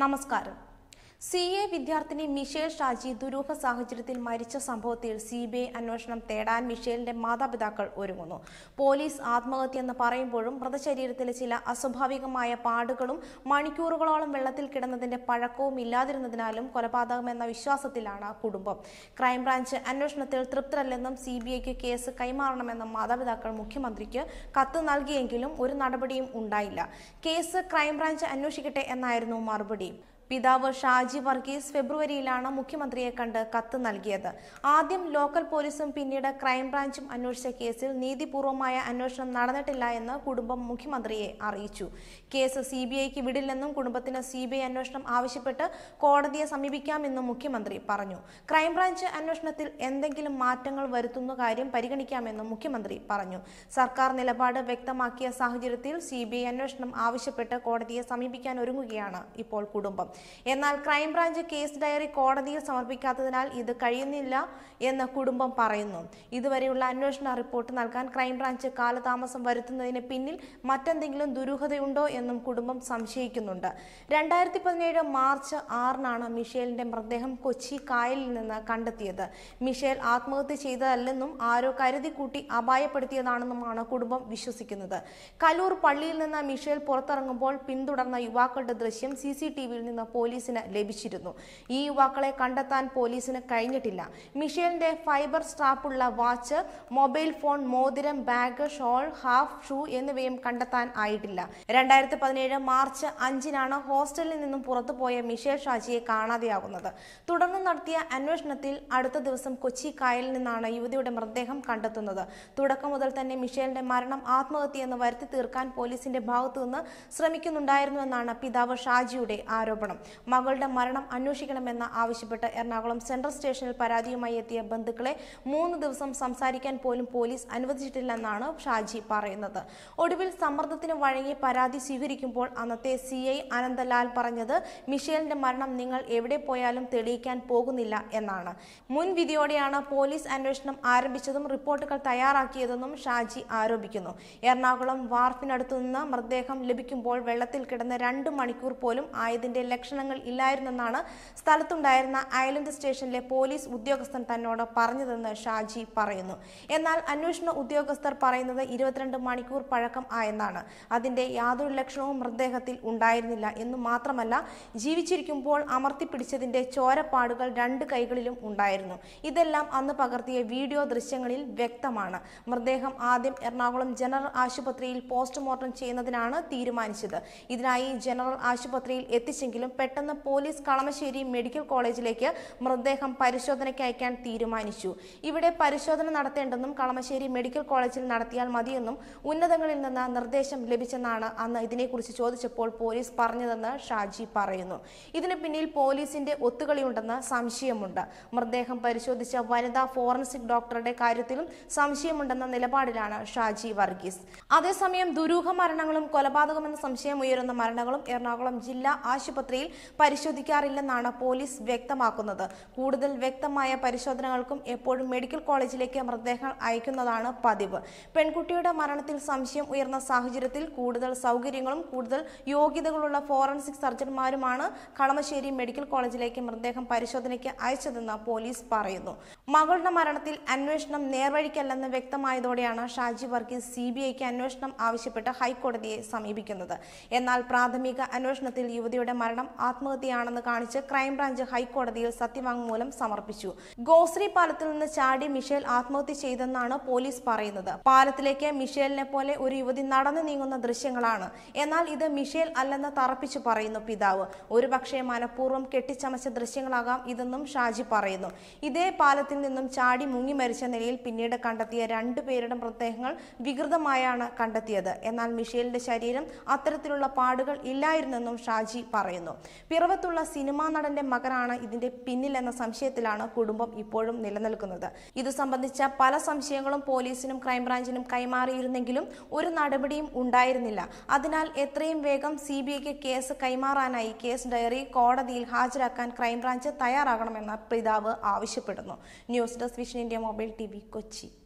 നമസ്കാരം C A വിദ്യാർത്ഥിനി Michelle Shaji ദുരൂഹ സാഹചര്യത്തിൽ മരിച്ച സംഭവത്തിൽ സി ബി ഐ അന്വേഷണം തേടാൻ മിഷേലിന്റെ മാതാപിതാക്കൾ ഒരുങ്ങുന്നു പോലീസ് ആത്മഹത്യ എന്ന് പറയുമ്പോഴും മൃതശരീരത്തിലെ ചില അസ്വാഭാവികമായ പാടുകളും മണിക്കൂറുകളോളം വെള്ളത്തിൽ കിടന്നതിന്റെ പഴക്കവും ഇല്ലാതിരുന്നതിനാലും കൊലപാതകമെന്ന വിശ്വാസത്തിലാണ് കുടുംബം ക്രൈംബ്രാഞ്ച് അന്വേഷണത്തിൽ തൃപ്തരല്ലെന്നും സി ബി ഐക്ക് കേസ് കൈമാറണമെന്നും മാതാപിതാക്കൾ മുഖ്യമന്ത്രിക്ക് കത്ത് നൽകിയെങ്കിലും ഒരു നടപടിയും ഉണ്ടായില്ല കേസ് ക്രൈംബ്രാഞ്ച് അന്വേഷിക്കട്ടെ എന്നായിരുന്നു മറുപടി പിതാവ് ഷാജി വർഗീസ് ഫെബ്രുവരിയിലാണ് മുഖ്യമന്ത്രിയെ കണ്ട് കത്ത് നൽകിയത് ആദ്യം ലോക്കൽ പോലീസും പിന്നീട് ക്രൈംബ്രാഞ്ചും അന്വേഷിച്ച കേസിൽ നീതിപൂർവമായ അന്വേഷണം നടന്നിട്ടില്ല എന്ന് കുടുംബം മുഖ്യമന്ത്രിയെ അറിയിച്ചു കേസ് സി ബി ഐക്ക് വിടില്ലെന്നും കുടുംബത്തിന് സി ബി ഐ അന്വേഷണം ആവശ്യപ്പെട്ട് കോടതിയെ സമീപിക്കാമെന്നും മുഖ്യമന്ത്രി പറഞ്ഞു ക്രൈംബ്രാഞ്ച് അന്വേഷണത്തിൽ എന്തെങ്കിലും മാറ്റങ്ങൾ വരുത്തുന്ന കാര്യം പരിഗണിക്കാമെന്നും മുഖ്യമന്ത്രി പറഞ്ഞു സർക്കാർ നിലപാട് വ്യക്തമാക്കിയ സാഹചര്യത്തിൽ സി ബി ഐ അന്വേഷണം ആവശ്യപ്പെട്ട് കോടതിയെ സമീപിക്കാൻ ഒരുങ്ങുകയാണ് ഇപ്പോൾ കുടുംബം എന്നാൽ ക്രൈംബ്രാഞ്ച് കേസ് ഡയറി കോടതിയിൽ സമർപ്പിക്കാത്തതിനാൽ ഇത് കഴിയുന്നില്ല എന്ന് കുടുംബം പറയുന്നു ഇതുവരെയുള്ള അന്വേഷണ റിപ്പോർട്ട് നൽകാൻ ക്രൈംബ്രാഞ്ച് കാലതാമസം വരുത്തുന്നതിന് പിന്നിൽ മറ്റെന്തെങ്കിലും ദുരൂഹതയുണ്ടോ എന്നും കുടുംബം സംശയിക്കുന്നുണ്ട് രണ്ടായിരത്തി പതിനേഴ് മാർച്ച് ആറിനാണ് മിഷേലിന്റെ മൃതദേഹം കൊച്ചി കായലിൽ നിന്ന് കണ്ടെത്തിയത് മിഷേൽ ആത്മഹത്യ ചെയ്തതല്ലെന്നും ആരോ കരുതി കൂട്ടി അപായപ്പെടുത്തിയതാണെന്നുമാണ് കുടുംബം വിശ്വസിക്കുന്നത് കലൂർ പള്ളിയിൽ നിന്ന് മിഷേൽ പുറത്തിറങ്ങുമ്പോൾ പിന്തുടർന്ന യുവാക്കളുടെ ദൃശ്യം സി സി ടി വിയിൽ നിന്ന് പോലീസിന് ലഭിച്ചിരുന്നു ഈ യുവാക്കളെ കണ്ടെത്താൻ പോലീസിന് കഴിഞ്ഞിട്ടില്ല മിഷേലിന്റെ ഫൈബർ സ്ട്രാപ്പുള്ള വാച്ച് മൊബൈൽ ഫോൺ മോതിരം ബാഗ് ഷോൾ ഹാഫ് ഷൂ എന്നിവയും കണ്ടെത്താൻ ആയിട്ടില്ല രണ്ടായിരത്തി പതിനേഴ് മാർച്ച് അഞ്ചിനാണ് ഹോസ്റ്റലിൽ നിന്നും പുറത്തുപോയ മിഷേൽ ഷാജിയെ കാണാതെയാകുന്നത് തുടർന്ന് നടത്തിയ അന്വേഷണത്തിൽ അടുത്ത ദിവസം കൊച്ചി കായലിൽ നിന്നാണ് യുവതിയുടെ മൃതദേഹം കണ്ടെത്തുന്നത് തുടക്കം മുതൽ തന്നെ മിഷേലിന്റെ മരണം ആത്മഹത്യയെന്ന് വരുത്തി തീർക്കാൻ പോലീസിന്റെ ഭാഗത്തുനിന്ന് ശ്രമിക്കുന്നുണ്ടായിരുന്നുവെന്നാണ് പിതാവ് ഷാജിയുടെ ആരോപണം മകളുടെ മരണം അന്വേഷിക്കണമെന്ന് ആവശ്യപ്പെട്ട് എറണാകുളം സെൻട്രൽ സ്റ്റേഷനിൽ പരാതിയുമായി എത്തിയ ബന്ധുക്കളെ മൂന്ന് ദിവസം സംസാരിക്കാൻ പോലും പോലീസ് അനുവദിച്ചിട്ടില്ലെന്നാണ് ഷാജി പറയുന്നത് ഒടുവിൽ സമ്മർദ്ദത്തിന് വഴങ്ങി പരാതി സ്വീകരിക്കുമ്പോൾ അന്നത്തെ സി ഐ അനന്തലാൽ പറഞ്ഞത് മിഷേലിന്റെ മരണം നിങ്ങൾ എവിടെ പോയാലും തെളിയിക്കാൻ പോകുന്നില്ല എന്നാണ് മുൻ വിധിയോടെയാണ് പോലീസ് അന്വേഷണം ആരംഭിച്ചതും റിപ്പോർട്ടുകൾ തയ്യാറാക്കിയതെന്നും ഷാജി ആരോപിക്കുന്നു എറണാകുളം വാർഫിനടുത്തു നിന്ന് മൃതദേഹം ലഭിക്കുമ്പോൾ വെള്ളത്തിൽ കിടന്ന് രണ്ട് മണിക്കൂർ പോലും ആയതിന്റെ ലക്ഷണങ്ങൾ ഇല്ലായിരുന്നെന്നാണ് സ്ഥലത്തുണ്ടായിരുന്ന ഐലൻഡ് സ്റ്റേഷനിലെ പോലീസ് ഉദ്യോഗസ്ഥൻ തന്നോട് പറഞ്ഞതെന്ന് ഷാജി പറയുന്നു എന്നാൽ അന്വേഷണ ഉദ്യോഗസ്ഥർ പറയുന്നത് ഇരുപത്തിരണ്ട് മണിക്കൂർ പഴക്കം ആയെന്നാണ് അതിന്റെ യാതൊരു ലക്ഷണവും മൃതദേഹത്തിൽ ഉണ്ടായിരുന്നില്ല എന്നു മാത്രമല്ല ജീവിച്ചിരിക്കുമ്പോൾ അമർത്തിപ്പിടിച്ചതിന്റെ ചോരപ്പാടുകൾ രണ്ട് കൈകളിലും ഉണ്ടായിരുന്നു ഇതെല്ലാം അന്ന് പകർത്തിയ വീഡിയോ ദൃശ്യങ്ങളിൽ വ്യക്തമാണ് മൃതദേഹം ആദ്യം എറണാകുളം ജനറൽ ആശുപത്രിയിൽ പോസ്റ്റ്മോർട്ടം ചെയ്യുന്നതിനാണ് തീരുമാനിച്ചത് ഇതിനായി ജനറൽ ആശുപത്രിയിൽ എത്തിച്ചെങ്കിലും പെട്ടെന്ന് പോലീസ് കളമശ്ശേരി മെഡിക്കൽ കോളേജിലേക്ക് മൃതദേഹം പരിശോധനയ്ക്ക് അയക്കാൻ തീരുമാനിച്ചു ഇവിടെ പരിശോധന നടത്തേണ്ടെന്നും കളമശ്ശേരി മെഡിക്കൽ കോളേജിൽ നടത്തിയാൽ മതിയെന്നും ഉന്നതങ്ങളിൽ നിന്ന് നിർദ്ദേശം ലഭിച്ചെന്നാണ് അന്ന് ഇതിനെക്കുറിച്ച് ചോദിച്ചപ്പോൾ പോലീസ് പറഞ്ഞതെന്ന് ഷാജി പറയുന്നു ഇതിന് പിന്നിൽ പോലീസിന്റെ ഒത്തുകളിയുണ്ടെന്ന് സംശയമുണ്ട് മൃതദേഹം പരിശോധിച്ച വനിതാ ഫോറൻസിക് ഡോക്ടറുടെ കാര്യത്തിലും സംശയമുണ്ടെന്ന നിലപാടിലാണ് ഷാജി വർഗീസ് അതേസമയം ദുരൂഹ മരണങ്ങളും കൊലപാതകമെന്ന സംശയം ഉയരുന്ന മരണങ്ങളും എറണാകുളം ജില്ലാ ആശുപത്രിയിൽ പരിശോധിക്കാറില്ലെന്നാണ് പോലീസ് വ്യക്തമാക്കുന്നത് കൂടുതൽ വ്യക്തമായ പരിശോധനകൾക്കും എപ്പോഴും മെഡിക്കൽ കോളേജിലേക്ക് മൃതദേഹങ്ങൾ അയക്കുന്നതാണ് പതിവ് പെൺകുട്ടിയുടെ മരണത്തിൽ സംശയം ഉയർന്ന സാഹചര്യത്തിൽ കൂടുതൽ സൗകര്യങ്ങളും കൂടുതൽ യോഗ്യതകളുള്ള ഫോറൻസിക് സർജന്മാരുമാണ് കളമശ്ശേരി മെഡിക്കൽ കോളേജിലേക്ക് മൃതദേഹം പരിശോധനയ്ക്ക് അയച്ചതെന്ന് പോലീസ് പറയുന്നു മകളുടെ മരണത്തിൽ അന്വേഷണം നേർവഴിക്കല്ലെന്ന് വ്യക്തമായതോടെയാണ് ഷാജി വർഗീസ് സി ബി ഐക്ക് അന്വേഷണം ആവശ്യപ്പെട്ട് ഹൈക്കോടതിയെ സമീപിക്കുന്നത് എന്നാൽ പ്രാഥമിക അന്വേഷണത്തിൽ യുവതിയുടെ മരണം ആത്മഹത്യയാണെന്ന് കാണിച്ച് ക്രൈംബ്രാഞ്ച് ഹൈക്കോടതിയിൽ സത്യവാങ്മൂലം സമർപ്പിച്ചു ഗോശ്രീ പാലത്തിൽ നിന്ന് ചാടി മിഷേൽ ആത്മഹത്യ ചെയ്തെന്നാണ് പോലീസ് പറയുന്നത് പാലത്തിലേക്ക് മിഷേലിനെ പോലെ ഒരു യുവതി നടന്നു നീങ്ങുന്ന ദൃശ്യങ്ങളാണ് എന്നാൽ ഇത് മിഷേൽ അല്ലെന്ന് തറപ്പിച്ചു പറയുന്നു പിതാവ് ഒരുപക്ഷെ മനഃപൂർവ്വം കെട്ടിച്ചമച്ച ദൃശ്യങ്ങളാകാം ഇതെന്നും ഷാജി പറയുന്നു ഇതേ പാലത്തിൽ നിന്നും ചാടി മുങ്ങി മരിച്ച നിലയിൽ പിന്നീട് കണ്ടെത്തിയ രണ്ടു പേരുടെ മൃതദേഹങ്ങൾ വികൃതമായാണ് കണ്ടെത്തിയത് എന്നാൽ മിഷേലിന്റെ ശരീരം അത്തരത്തിലുള്ള പാടുകൾ ഇല്ലായിരുന്നെന്നും ഷാജി പറയുന്നു പിറവത്തുള്ള സിനിമാ നടന്റെ മകനാണ് ഇതിന്റെ പിന്നിലെന്ന സംശയത്തിലാണ് കുടുംബം ഇപ്പോഴും നിലനിൽക്കുന്നത് ഇത് സംബന്ധിച്ച പല സംശയങ്ങളും പോലീസിനും ക്രൈംബ്രാഞ്ചിനും കൈമാറിയിരുന്നെങ്കിലും ഒരു നടപടിയും ഉണ്ടായിരുന്നില്ല അതിനാൽ എത്രയും വേഗം സി ബി ഐക്ക് കേസ് കൈമാറാനായി കേസ് ഡയറി കോടതിയിൽ ഹാജരാക്കാൻ ക്രൈംബ്രാഞ്ച് തയ്യാറാകണമെന്ന് പിതാവ് ആവശ്യപ്പെടുന്നു news desk vision India mobile T Kochi